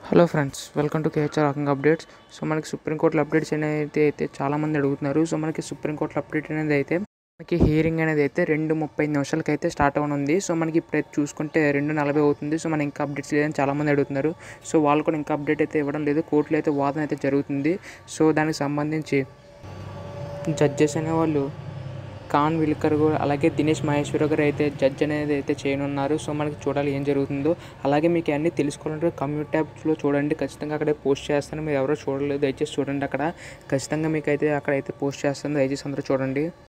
hello friends welcome to KHR rocking updates so మనకి సుప్రీంకోర్టులో updates అనేది అయితే చాలామంది అడుగుతున్నారు సో మనకి సుప్రీంకోర్టులో అప్డేట్ అనేది అయితే మనకి హియరింగ్ అనేది అయితే రెండు ముప్పై నిమిషాలకి అయితే స్టార్ట్ అవ్వనుంది సో మనకి ఇప్పుడైతే చూసుకుంటే రెండు నలభై అవుతుంది సో మనం ఇంకా అప్డేట్స్ లేదని చాలామంది అడుగుతున్నారు సో వాళ్ళు కూడా ఇంకా అప్డేట్ అయితే ఇవ్వడం లేదు కోర్టులో అయితే వాదన అయితే జరుగుతుంది సో దానికి సంబంధించి జడ్జెస్ అనేవాళ్ళు ఖాన్ విల్కర్ కూడా అలాగే దినేష్ మహేశ్వర గారు అయితే జడ్జ్ అనేది అయితే చేయనున్నారు సో మనకి చూడాలి ఏం జరుగుతుందో అలాగే మీకు అన్నీ తెలుసుకోవాలంటే కమ్యూనిటీ ట్యాబ్స్లో చూడండి ఖచ్చితంగా అక్కడే పోస్ట్ చేస్తాను మీరు ఎవరో చూడలేదు దయచేసి చూడండి అక్కడ ఖచ్చితంగా మీకు అయితే అక్కడ అయితే పోస్ట్ చేస్తాను దయచేసి అందరూ చూడండి